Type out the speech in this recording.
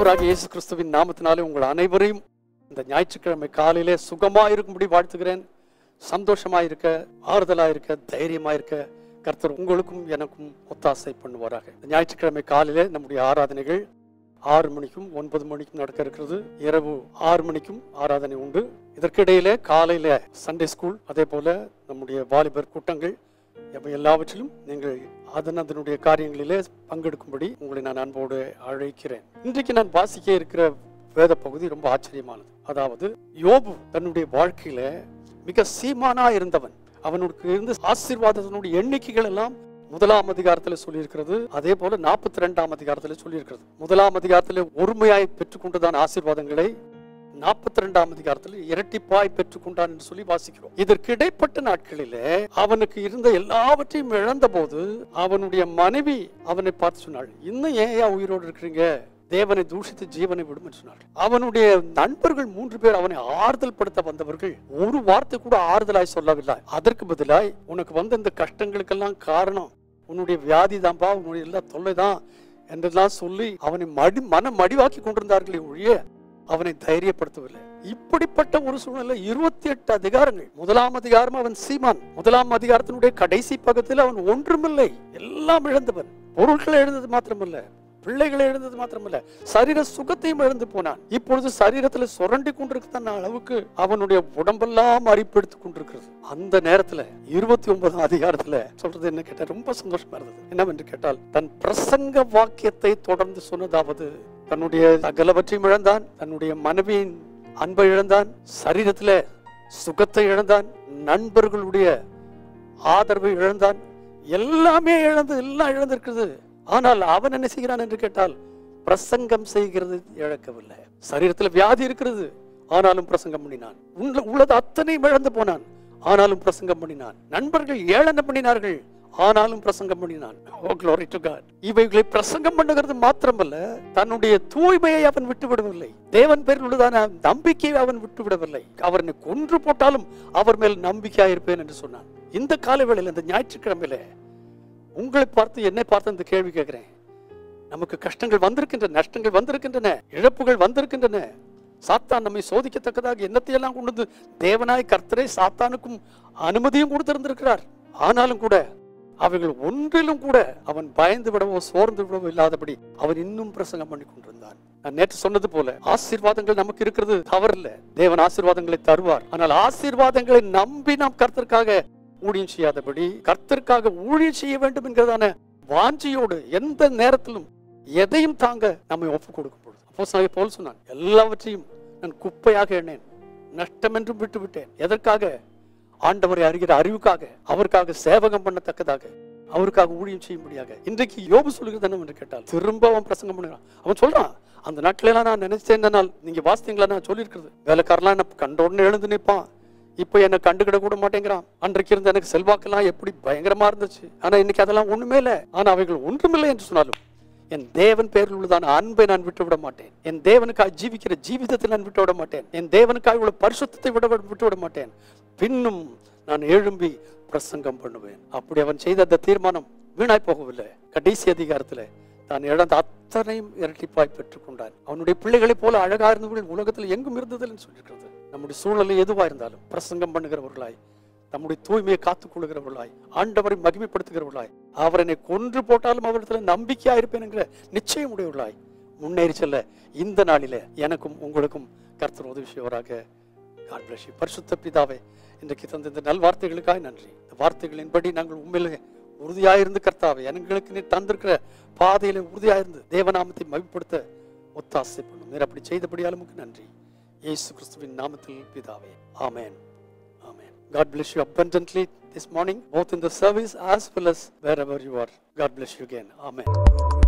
ஆண்டவராக இயேசு கிறிஸ்துவின் நாமத்தினாலே உங்கள் அனைவரையும் இந்த ஞாயிற்றுக்கிழமை காலையிலே சுகமா இருக்கும்படி வாழ்த்துகிறேன் சந்தோஷமா இருக்க ஆறுதலா இருக்க தைரியமா இருக்க கர்த்தர் உங்களுக்கும் எனக்கும் ஒத்தாசை பண்ணுவாராக இந்த ஞாயிற்றுக்கிழமை காலையிலே நம்முடைய ஆராதனைகள் ஆறு மணிக்கும் ஒன்பது மணிக்கும் நடக்க இருக்கிறது இரவு ஆறு மணிக்கும் ஆராதனை உண்டு இதற்கிடையிலே காலையில சண்டே ஸ்கூல் அதே போல நம்முடைய வாலிபர் கூட்டங்கள் இவை எல்லாவற்றிலும் நீங்கள் அதன் அதனுடைய காரியங்களிலே பங்கெடுக்கும்படி உங்களை நான் அன்போடு அழைக்கிறேன் இன்றைக்கு நான் வாசிக்க இருக்கிற வேத பகுதி ரொம்ப ஆச்சரியமானது அதாவது யோபு தன்னுடைய வாழ்க்கையில மிக சீமானா இருந்தவன் அவனுக்கு இருந்த ஆசீர்வாதத்தினுடைய எண்ணிக்கைகள் எல்லாம் முதலாம் அதிகாரத்துல சொல்லியிருக்கிறது அதே போல நாற்பத்தி ரெண்டாம் அதிகாரத்துல சொல்லியிருக்கிறது முதலாம் அதிகாரத்துல ஒருமையாய் பெற்றுக்கொண்டுதான் ஆசீர்வாதங்களை நாற்பத்தி ரெண்டாம் அதிகாரத்தில் இரட்டிப்பாய் பெற்றுக்கொண்டான் என்று சொல்லி வாசிக்கிறோம் இதற்கு இடைப்பட்ட நாட்களிலே அவனுக்கு இருந்த எல்லாவற்றையும் இழந்த போது அவனுடைய மனைவி அவனை பார்த்து சொன்னாள் இன்னும் ஏன் உயிரோடு இருக்கிறீங்க தேவனை தூஷித்து ஜீவனை விடும் என்று சொன்னாள் அவனுடைய நண்பர்கள் மூன்று பேர் அவனை ஆறுதல் படுத்த வந்தவர்கள் ஒரு வார்த்தை கூட ஆறுதலாய் சொல்லவில்லை அதற்கு பதிலாய் உனக்கு வந்த இந்த கஷ்டங்களுக்கெல்லாம் காரணம் உன்னுடைய வியாதி தான்பா உன்னுடைய எல்லா தொல்லை தான் என்றெல்லாம் சொல்லி அவனை மடி மன மடிவாக்கி கொண்டிருந்தார்களே ஒழிய அவனை தைரியப்படுத்தவில்லை இப்படிப்பட்ட ஒரு சூழ்நிலை இருபத்தி எட்டு அதிகாரங்கள் முதலாம் அதிகாரம் அவன் சீமான் முதலாம் அதிகாரத்தினுடைய கடைசி பக்கத்தில் அவன் ஒன்றுமில்லை எல்லாம் இழந்தவன் பொருட்களை இழந்தது மாத்திரமல்ல பிள்ளைகளை இழந்தது மாத்திரமல்ல சரீர சுகத்தையும் இழந்து போனான் இப்பொழுது சரீரத்துல சுரண்டி கொண்டிருக்கிற அளவுக்கு அவனுடைய உடம்பெல்லாம் அரிப்பெடுத்து கொண்டிருக்கிறது அந்த நேரத்துல இருபத்தி ஒன்பதாம் அதிகாரத்துல சொல்றது என்ன கேட்டா ரொம்ப சந்தோஷமா இருந்தது என்னவென்று கேட்டால் தன் பிரசங்க வாக்கியத்தை தொடர்ந்து சொன்னதாவது தன்னுடைய சகலவற்றையும் இழந்தான் தன்னுடைய மனைவியின் அன்பை இழந்தான் சரீரத்துல சுகத்தை இழந்தான் நண்பர்களுடைய ஆதரவை இழந்தான் எல்லாமே இழந்து எல்லாம் இழந்திருக்கிறது ஆனால் அவன் என்ன செய்கிறான் என்று கேட்டால் பிரசங்கம் செய்கிறது இழக்கவில்லை சரீரத்தில் வியாதி இருக்கிறது ஆனாலும் பிரசங்கம் பண்ணினான் உள்ள- உள்ளது அத்தனையும் இழந்து போனான் ஆனாலும் பிரசங்கம் பண்ணினான் நண்பர்கள் ஏளனம் பண்ணினார்கள் ஆனாலும் பிரசங்கம் பண்ணினான் ஓ glory to God இவைகளை பிரசங்கம் பண்ணுகிறது மாத்திரமல்ல தன்னுடைய தூய்மையை அவன் விட்டு விடவில்லை தேவன் பேரில் உள்ளதான நம்பிக்கையை அவன் விட்டு விடவில்லை அவனை கொன்று போட்டாலும் அவர் மேல் நம்பிக்கையாயிருப்பேன் என்று சொன்னான் இந்த காலவேளையில் இந்த ஞாயிற்றுக்கிழமையில உங்களை பார்த்து என்னை பார்த்து இந்த கேள்வி கேட்கிறேன் நமக்கு கஷ்டங்கள் வந்திருக்கின்றன நஷ்டங்கள் வந்திருக்கின்றன இழப்புகள் வந்திருக்கின்றன சாத்தான் நம்மை சோதிக்கத்தக்கதாக என்னத்தையெல்லாம் கொண்டு வந்து தேவனாய் கர்த்தரை சாத்தானுக்கும் அனுமதியும் கொடுத்திருந்திருக்கிறார் ஆனாலும் கூட அவைகள் ஒன்றிலும் கூட அவன் பயந்து விடவோ சோர்ந்து விடவோ இல்லாதபடி அவன் இன்னும் பிரசங்கம் பண்ணி கொண்டிருந்தான் நான் நேற்று சொன்னது போல ஆசீர்வாதங்கள் நமக்கு இருக்கிறது தவறில்ல தேவன் ஆசீர்வாதங்களை தருவார் ஆனால் ஆசீர்வாதங்களை நம்பி நாம் கர்த்தருக்காக ஊழியம் செய்யாதபடி கர்த்தருக்காக ஊழியம் செய்ய வேண்டும் என்கிறதான வாஞ்சியோடு எந்த நேரத்திலும் எதையும் தாங்க நம்மை ஒப்பு கொடுக்கும் பொழுது அப்போ போல் சொன்னான் எல்லாவற்றையும் நான் குப்பையாக எண்ணேன் நஷ்டம் என்றும் விட்டு விட்டேன் எதற்காக ஆண்டவரை அறிகிற அறிவுக்காக அவருக்காக சேவகம் பண்ணத்தக்கதாக அவருக்காக ஊழியம் செய்யும்படியாக இன்றைக்கு யோபு சொல்லுகிறது என்ன என்று கேட்டால் திரும்ப அவன் பிரசங்கம் பண்ணுறான் அவன் சொல்றான் அந்த நாட்களெல்லாம் நான் நினைச்சேன் நாள் நீங்க வாசித்தீங்களா நான் சொல்லியிருக்கிறது வேலைக்காரெல்லாம் என்ன கண்ட உடனே எழுந்து நிற்பான் இப்போ என்னை கண்டுக்கிட கூட மாட்டேங்கிறான் அன்றைக்கு இருந்த எனக்கு செல்வாக்கெல்லாம் எப்படி பயங்கரமா இருந்துச்சு ஆனா இன்னைக்கு அதெல்லாம் ஒண்ணுமே இல்லை ஆனா அவைகள் ஒன்றுமில்லை என்று சொன்னாலும் என் தேவன் பேரில் உள்ளதான அன்பை நான் விட்டு விட மாட்டேன் என் தேவனுக்காக ஜீவிக்கிற ஜீவிதத்தை நான் விட்டு விட மாட்டேன் என் தேவனுக்காக உள்ள பரிசுத்தத்தை விட விட்டு விட மாட்டேன் பின்னும் நான் எழும்பி பிரசங்கம் பண்ணுவேன் அப்படி அவன் செய்த அந்த தீர்மானம் வீணாய் போகவில்லை கடைசி அதிகாரத்துல தான் இழந்த அத்தனையும் இரட்டிப்பாய் பெற்றுக்கொண்டான் அவனுடைய பிள்ளைகளைப் போல அழகா இருந்தவர்கள் உலகத்தில் எங்கும் இருந்ததில்லைன்னு சொல்லியிருக்கிறது நம்முடைய சூழ்நிலை எதுவா இருந்தாலும் பிரசங்கம் பண்ணுகிறவர்களாய் நம்முடைய தூய்மையை காத்துக் கொள்கிறவர்களாய் ஆண்டவரை மகிமைப்படுத்துகிறவர்களாய் அவர் என்னை கொன்று போட்டாலும் அவரிடத்துல நம்பிக்கையா இருப்பேன் என்கிற நிச்சயம் உடையவர்களாய் முன்னேறி செல்ல இந்த நாளிலே எனக்கும் உங்களுக்கும் கர்த்தர் உதவி செய்வராக God bless you. பரிசுத்த பிதாவே இன்றைக்கு தந்த இந்த நல்வார்த்தைகளுக்காக நன்றி இந்த வார்த்தைகளின்படி நாங்கள் உண்மையிலே உறுதியாயிருந்து கர்த்தாவே எங்களுக்கு நீ தந்திருக்கிற பாதையில உறுதியாயிருந்து தேவநாமத்தை மகிமைப்படுத்த ஒத்தாசை பண்ணும் நீர் அப்படி செய்தபடியால் உமக்கு நன்றி இயேசு கிறிஸ்துவின் நாமத்தில் பிதாவே ஆமென் ஆமென் God bless you abundantly this morning both in the service as well as wherever you are God bless you again amen